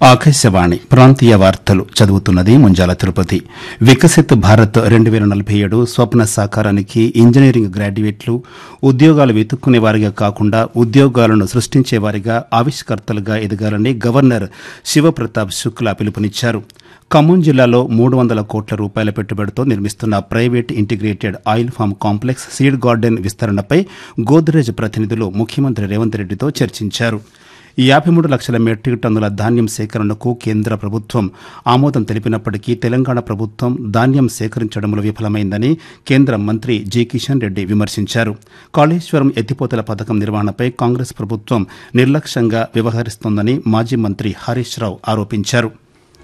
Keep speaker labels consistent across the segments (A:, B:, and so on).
A: ఆకాశవాణి ప్రాంతీయ వార్తలు చదువుతున్నది ముంజాల తిరుపతి వికసిత్ భారత్ రెండు వేల నలభై ఏడు స్వప్న సాకారానికి ఇంజనీరింగ్ గ్రాడ్యుయేట్లు ఉద్యోగాలు వెతుక్కునే వారిగా కాకుండా ఉద్యోగాలను సృష్టించే వారిగా ఆవిష్కర్తలుగా ఎదగాలని గవర్నర్ శివప్రతాప్ శుక్లా పిలుపునిచ్చారు ఖమ్మం జిల్లాలో మూడు వందల కోట్ల రూపాయల పెట్టుబడితో నిర్మిస్తున్న private integrated oil farm complex seed garden విస్తరణపై గోద్రేజ్ ప్రతినిధులు ముఖ్యమంత్రి రేవంత్ రెడ్డితో చర్చించారు యాభై మూడు లక్షల మెట్రిక్ టన్నుల ధాన్యం సేకరణకు కేంద్ర ప్రభుత్వం ఆమోదం తెలిపినప్పటికీ తెలంగాణ ప్రభుత్వం ధాన్యం సేకరించడంలో విఫలమైందని కేంద్ర మంత్రి జి కిషన్ రెడ్డి విమర్శించారు కాళేశ్వరం ఎత్తిపోతల పథకం నిర్వహణపై కాంగ్రెస్ ప్రభుత్వం నిర్లక్ష్యంగా వ్యవహరిస్తోందని మాజీ మంత్రి హరీష్ రావు ఆరోపించారు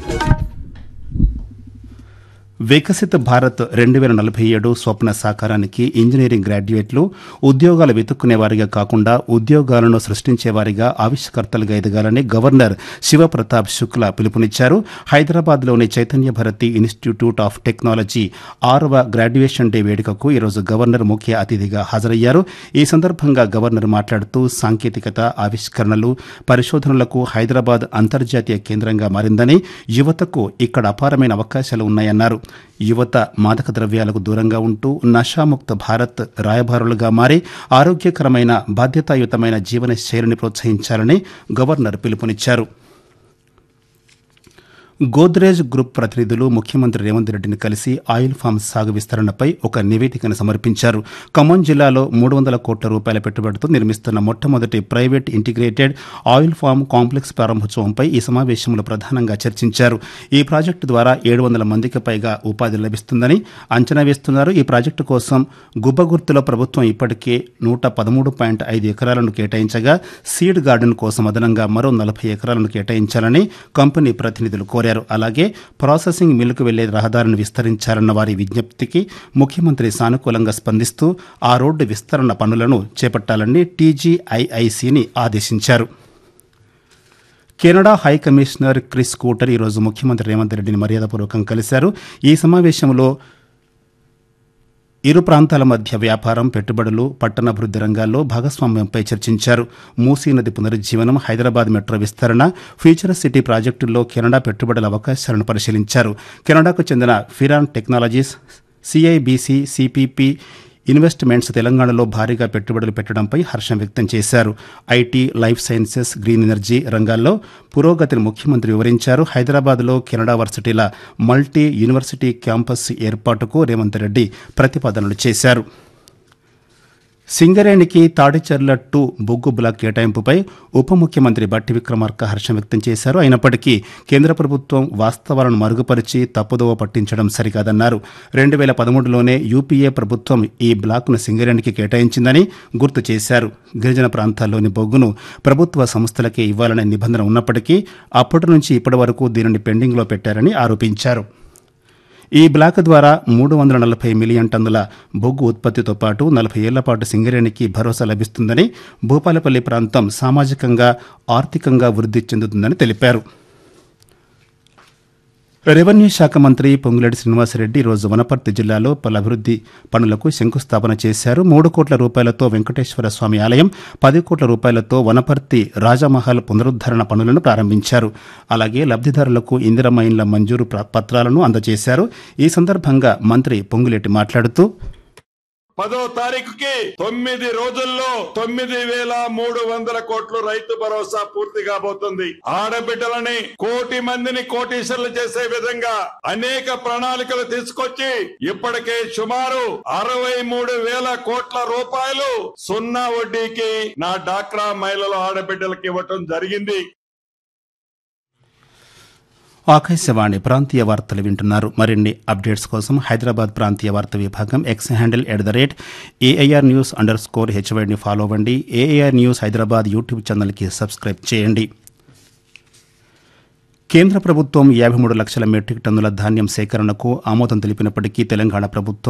A: వికసిత భారత్ రెండు వేల నలభై ఏడు స్వప్న సాకారానికి ఇంజనీరింగ్ గ్రాడ్యుయేట్లు ఉద్యోగాలు వెతుక్కునే వారిగా కాకుండా ఉద్యోగాలను సృష్టించే వారిగా ఆవిష్కర్తలుగా ఎదగాలని గవర్నర్ శివప్రతాప్ శుక్లా పిలుపునిచ్చారు హైదరాబాద్లోని Chaitanya Bharathi institute of technology ఆరవ గ్రాడ్యుయేషన్ డే వేడుకకు ఈరోజు గవర్నర్ ముఖ్య అతిథిగా హాజరయ్యారు ఈ సందర్భంగా గవర్నర్ మాట్లాడుతూ సాంకేతికత ఆవిష్కరణలు పరిశోధనలకు హైదరాబాద్ అంతర్జాతీయ కేంద్రంగా మారిందని యువతకు ఇక్కడ అపారమైన అవకాశాలు ఉన్నాయన్నారు యువత మాదక ద్రవ్యాలకు దూరంగా ఉంటూ నషాముక్త భారత్ రాయబారులుగా మారి ఆరోగ్యకరమైన బాధ్యతాయుతమైన జీవన శైలిని ప్రోత్సహించాలని గవర్నర్ పిలుపునిచ్చారు గోద్రేజ్ గ్రూప్ ప్రతినిధులు ముఖ్యమంత్రి రేవంత్ రెడ్డిని కలిసి ఆయిల్ ఫామ్ సాగు విస్తరణపై ఒక నివేదికను సమర్పించారు ఖమ్మం జిల్లాలో మూడు వందల కోట్ల రూపాయల పెట్టుబడితో నిర్మిస్తున్న మొట్టమొదటి private integrated oil farm complex ప్రారంభోత్సవంపై ఈ సమావేశంలో ప్రధానంగా చర్చించారు ఈ ప్రాజెక్టు ద్వారా ఏడు వందల మందికి పైగా ఉపాధి లభిస్తుందని అంచనా వేస్తున్నారు ఈ ప్రాజెక్టు కోసం గుబ్బగుర్తులో ప్రభుత్వం ఇప్పటికే నూట పదమూడు పాయింట్ ఐదు ఎకరాలను కేటాయించగా సీడ్ గార్డెన్ కోసం అదనంగా మరో నలభై ఎకరాలను కేటాయించాలని కంపెనీ ప్రతినిధులు కోరారు అలాగే ప్రాసెసింగ్ మిల్లుకు వెళ్లే రహదారిని విస్తరించాలన్న వారి విజ్ఞప్తికి ముఖ్యమంత్రి సానుకూలంగా స్పందిస్తూ ఆ రోడ్డు విస్తరణ పనులను చేపట్టాలని టీజీఐఐసిని ఆదేశించారు Canada high commissioner Chris Cooter ఈరోజు ముఖ్యమంత్రి రేవంత్ రెడ్డిని మర్యాదపూర్వకంగా కలిశారు ఈ సమావేశంలో ఇరు ప్రాంతాల మధ్య వ్యాపారం పెట్టుబడులు పట్టణాభివృద్ది రంగాల్లో భాగస్వామ్యంపై చర్చించారు మూసీ నది పునరుజ్జీవనం హైదరాబాద్ మెట్రో విస్తరణ ఫ్యూచర్ సిటీ ప్రాజెక్టుల్లో కెనడా పెట్టుబడుల అవకాశాలను పరిశీలించారు కెనడాకు చెందిన Firan technologies CIBC CPP investments తెలంగాణలో భారీగా పెట్టుబడులు పెట్టడంపై హర్షం వ్యక్తం చేశారు IT life sciences green energy రంగాల్లో పురోగతిని ముఖ్యమంత్రి వివరించారు హైదరాబాద్లో కెనడా వర్సిటీల మల్టీ యూనివర్సిటీ క్యాంపస్ ఏర్పాటుకు రేవంత్ రెడ్డి ప్రతిపాదనలు చేశారు సింగరేణికి తాడిచర్ల టు బొగ్గు బ్లాక్ కేటాయింపుపై ఉప ముఖ్యమంత్రి బట్టి విక్రమార్క హర్షం వ్యక్తం చేశారు అయినప్పటికీ కేంద్ర ప్రభుత్వం వాస్తవాలను మరుగుపరిచి తప్పుదోవ పట్టించడం సరికాదన్నారు రెండు వేల పదమూడులోనే యూపీఏ ప్రభుత్వం ఈ బ్లాక్ను సింగరేణికి కేటాయించిందని గుర్తు చేశారు గిరిజన ప్రాంతాల్లోని బొగ్గును ప్రభుత్వ సంస్థలకే ఇవ్వాలనే నిబంధన ఉన్నప్పటికీ అప్పటి నుంచి ఇప్పటి వరకు దీనిని పెండింగ్లో పెట్టారని ఆరోపించారు ఈ బ్లాక్ ద్వారా మూడు వందల నలభై మిలియన్ టన్నుల బొగ్గు ఉత్పత్తితో పాటు నలభై ఏళ్ల పాటు సింగరేణికి భరోసా లభిస్తుందని భూపాలపల్లి ప్రాంతం సామాజికంగా ఆర్థికంగా వృద్ధి చెందుతుందని తెలిపారు రెవెన్యూ శాఖ మంత్రి పొంగులేటి శ్రీనివాసరెడ్డి ఈరోజు వనపర్తి జిల్లాలో పలు అభివృద్ది పనులకు శంకుస్థాపన చేశారు మూడు కోట్ల రూపాయలతో వెంకటేశ్వర స్వామి ఆలయం పది కోట్ల రూపాయలతో వనపర్తి రాజమహల్ పునరుద్దరణ పనులను ప్రారంభించారు అలాగే లబ్దిదారులకు ఇందిరమ్మ ఇండ్ల మంజూరు ప్ర- పత్రాలను అందజేశారు ఈ సందర్భంగా మంత్రి పొంగులేటి మాట్లాడుతూ
B: పదో తారీఖుకి తొమ్మిది రోజుల్లో తొమ్మిది వేల మూడు వందల కోట్లు రైతు భరోసా పూర్తి కాబోతుంది ఆడబిడ్డలని కోటి మందిని కోటీశ్వర్లు చేసే విధంగా అనేక ప్రణాళికలు తీసుకొచ్చి ఇప్పటికే సుమారు అరవై మూడు వేల కోట్ల రూపాయలు సున్నా వడ్డీకి నా డాక్రా మహిళల ఆడబిడ్డలకు ఇవ్వటం జరిగింది
A: ఆకాశవాణి ప్రాంతీయ వార్తలు వింటున్నారు మరిన్ని అప్డేట్స్ కోసం హైదరాబాద్ ప్రాంతీయ వార్తా విభాగం X handle at the rate AIR news underscore స్కోర్ హెచ్వైని ఫాలో అవ్వండి ఏఐఆర్ న్యూస్ హైదరాబాద్ యూట్యూబ్ ఛానల్కి సబ్స్క్రైబ్ చేయండి కేంద్ర ప్రభుత్వం యాభై మూడు లక్షల మెట్రిక్ టన్నుల ధాన్యం సేకరణకు ఆమోదం తెలిపినప్పటికీ తెలంగాణ ప్రభుత్వం